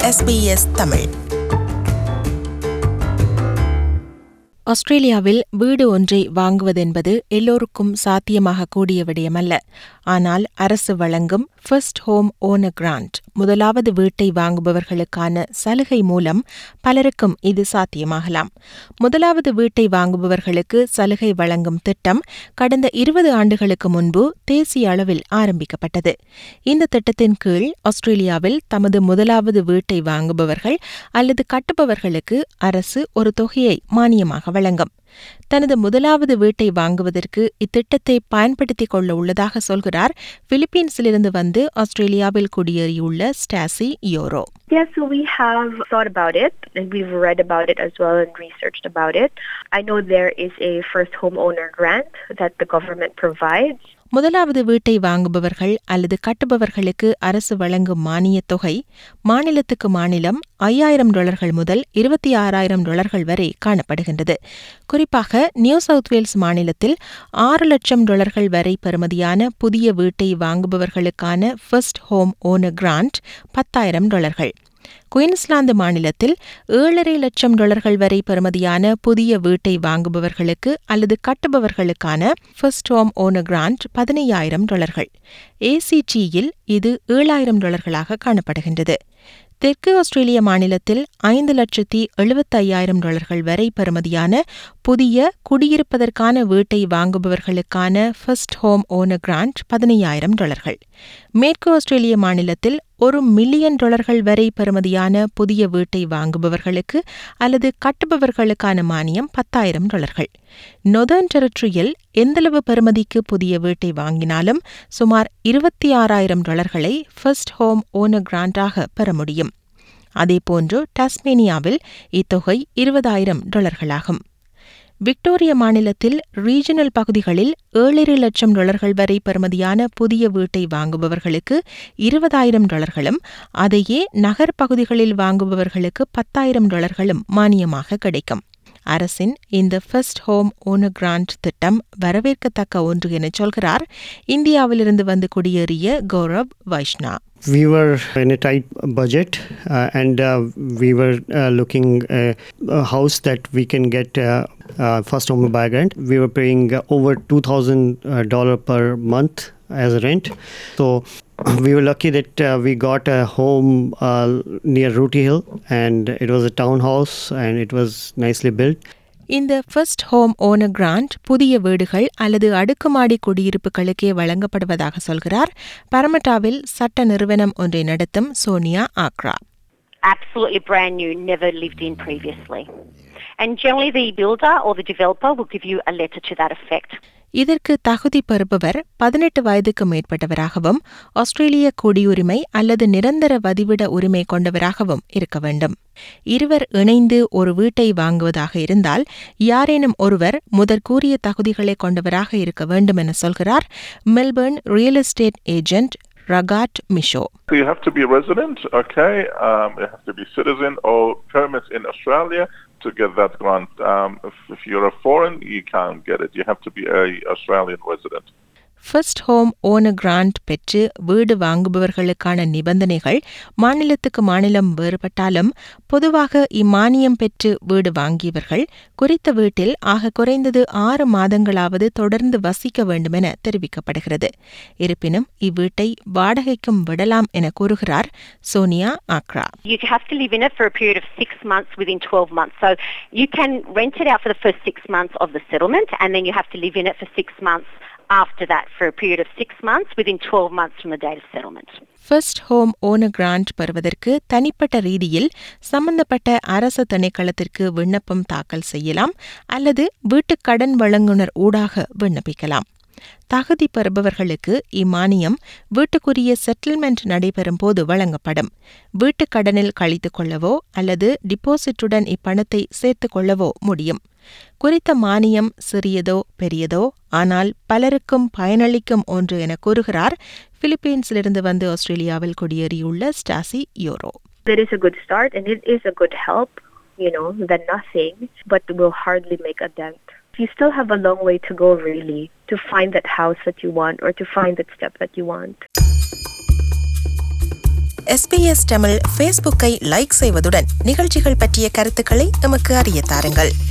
SBS Tamil ஆஸ்திரேலியாவில் வீடு ஒன்றை வாங்குவதென்பது எல்லோருக்கும் சாத்தியமாக கூடிய விடயமல்ல ஆனால் அரசு வழங்கும் ஃபர்ஸ்ட் ஹோம் ஓனர் கிராண்ட் முதலாவது வீட்டை வாங்குபவர்களுக்கான சலுகை மூலம் பலருக்கும் இது சாத்தியமாகலாம் முதலாவது வீட்டை வாங்குபவர்களுக்கு சலுகை வழங்கும் திட்டம் கடந்த இருபது ஆண்டுகளுக்கு முன்பு தேசிய அளவில் ஆரம்பிக்கப்பட்டது இந்த திட்டத்தின் கீழ் ஆஸ்திரேலியாவில் தமது முதலாவது வீட்டை வாங்குபவர்கள் அல்லது கட்டுபவர்களுக்கு அரசு ஒரு தொகையை மானியமாக வழங்கும் தனது முதலாவது வீட்டை வாங்குவதற்கு இத்திட்டத்தை பயன்படுத்திக் கொள்ள உள்ளதாக சொல்கிறார் பிலிப்பீன்ஸிலிருந்து வந்து ஆஸ்திரேலியாவில் குடியேறியுள்ள Stacy யோரோ Yeah, so we have thought about it and we've read about it as well and researched about it. I know there is a first homeowner grant that the government provides. முதலாவது வீட்டை வாங்குபவர்கள் அல்லது கட்டுபவர்களுக்கு அரசு வழங்கும் மானியத் தொகை மாநிலத்துக்கு மாநிலம் ஐயாயிரம் டாலர்கள் முதல் இருபத்தி ஆறாயிரம் டாலர்கள் வரை காணப்படுகின்றது குறிப்பாக நியூ சவுத் வேல்ஸ் மாநிலத்தில் ஆறு லட்சம் டாலர்கள் வரை பெறுமதியான புதிய வீட்டை வாங்குபவர்களுக்கான ஃபர்ஸ்ட் ஹோம் ஓனர் கிராண்ட் பத்தாயிரம் டாலர்கள் குயின்ஸ்லாந்து மாநிலத்தில் ஏழரை லட்சம் டாலர்கள் வரை பெறுமதியான புதிய வீட்டை வாங்குபவர்களுக்கு அல்லது கட்டுபவர்களுக்கான ஃபர்ஸ்ட் ஹோம் ஓனர் கிராண்ட் பதினையாயிரம் டாலர்கள் ஏசிடியில் இது ஏழாயிரம் டாலர்களாக காணப்படுகின்றது தெற்கு ஆஸ்திரேலிய மாநிலத்தில் ஐந்து லட்சத்தி எழுபத்தையாயிரம் டாலர்கள் வரை பெறுமதியான புதிய குடியிருப்பதற்கான வீட்டை வாங்குபவர்களுக்கான ஃபர்ஸ்ட் ஹோம் ஓனர் கிராண்ட் பதினையாயிரம் டாலர்கள் மேற்கு ஆஸ்திரேலிய மாநிலத்தில் ஒரு மில்லியன் டாலர்கள் வரை பெறுமதியான புதிய வீட்டை வாங்குபவர்களுக்கு அல்லது கட்டுபவர்களுக்கான மானியம் பத்தாயிரம் டாலர்கள் நொதர்ன் டெரிட்டரியில் எந்தளவு பெறுமதிக்கு புதிய வீட்டை வாங்கினாலும் சுமார் இருபத்தி ஆறாயிரம் டாலர்களை ஃபர்ஸ்ட் ஹோம் ஓனர் கிராண்டாக பெற முடியும் அதேபோன்று டாஸ்மேனியாவில் இத்தொகை இருபதாயிரம் டாலர்களாகும் விக்டோரிய மாநிலத்தில் ரீஜனல் பகுதிகளில் ஏழரை லட்சம் டாலர்கள் வரை பெறுமதியான புதிய வீட்டை வாங்குபவர்களுக்கு இருபதாயிரம் டாலர்களும் அதையே நகர் பகுதிகளில் வாங்குபவர்களுக்கு பத்தாயிரம் டாலர்களும் மானியமாக கிடைக்கும் அரசின் இந்த ஃபர்ஸ்ட் ஹோம் ஓனர் கிராண்ட் திட்டம் வரவேற்கத்தக்க ஒன்று என சொல்கிறார் இந்தியாவிலிருந்து வந்து குடியேறிய Gaurav Vaishna We were in a tight budget uh, and uh, we were uh, looking uh, a house that we can get uh, uh, first home buyer grant. We were paying uh, over two thousand uh, dollar per month as rent. So we were lucky that uh, we got a home uh, near Rooty Hill and it was a townhouse and it was nicely built. இந்த first home owner grant புதிய வீடுகள் அல்லது அடுக்குமாடி குடியிருப்புகளுக்கே வழங்கப்படுவதாக சொல்கிறார் பரமட்டாவில் சட்ட நிறுவனம் ஒன்றை நடத்தும் Sonia Agra absolutely brand new, never lived in previously. And generally, the builder or the developer will give you a letter to that effect. இதற்கு தகுதி பெறுபவர் பதினெட்டு வயதுக்கு மேற்பட்டவராகவும் ஆஸ்திரேலிய குடியுரிமை அல்லது நிரந்தர வதிவிட உரிமை கொண்டவராகவும் இருக்க வேண்டும் இருவர் இணைந்து ஒரு வீட்டை வாங்குவதாக இருந்தால் யாரேனும் ஒருவர் முதற் கூறிய தகுதிகளை கொண்டவராக இருக்க வேண்டும் என சொல்கிறார் Melbourne real estate agent Raghad Misho So you have to be a resident, okay? Um, you have to be citizen or permits in Australia to get that grant. Um, if, if you're a foreign, you can't get it. You have to be a Australian resident. First home owner grant பெற்று வீடு வாங்குபவர்களுக்கான நிபந்தனைகள் மாநிலத்துக்கு மாநிலம் வேறுபட்டாலும் பொதுவாக இம்மானியம் பெற்று வீடு வாங்கியவர்கள் குறித்த வீட்டில் ஆக குறைந்தது ஆறு மாதங்களாவது தொடர்ந்து வசிக்க வேண்டுமென தெரிவிக்கப்படுகிறது இருப்பினும் இவ்வீட்டை வாடகைக்கும் விடலாம் என கூறுகிறார் Sonia Agra You have to live in it for a period of six months within 12 months. So you can rent it out for the first six months of the settlement and then you have to live in it for six months after that for a period of six months within 12 months from the date of settlement. First home owner grant பெறுவதற்கு தனிப்பட்ட ரீதியில் சம்பந்தப்பட்ட அரசு திணைக்களத்திற்கு விண்ணப்பம் தாக்கல் செய்யலாம் அல்லது வீட்டுக் கடன் வழங்குனர் ஊடாக விண்ணப்பிக்கலாம் தகுதி பெறுபவர்களுக்கு இம்மானியம் வீட்டுக்குரிய செட்டில்மெண்ட் நடைபெறும் போது வழங்கப்படும் வீட்டுக் கடனில் கழித்துக் கொள்ளவோ அல்லது டிபாசிட்டுடன் இப்பணத்தை சேர்த்துக் கொள்ளவோ முடியும் குறித்த மானியம் சிறியதோ பெரியதோ ஆனால் பலருக்கும் பயனளிக்கும் ஒன்று என கூறுகிறார் பிலிப்பீன்ஸிலிருந்து வந்து ஆஸ்திரேலியாவில் குடியேறியுள்ள Stacy Yoro That is a good start and it is a good help, you know, than nothing, but will hardly make a dent. You still have a long way to go, really, to find that house that you want or to find that step that you want. SBS Tamil ஃபேஸ்புக்கை like செய்வதுடன் நிகழ்ச்சிகள் பற்றிய கருத்துக்களை எமக்கு அறிய தாருங்கள்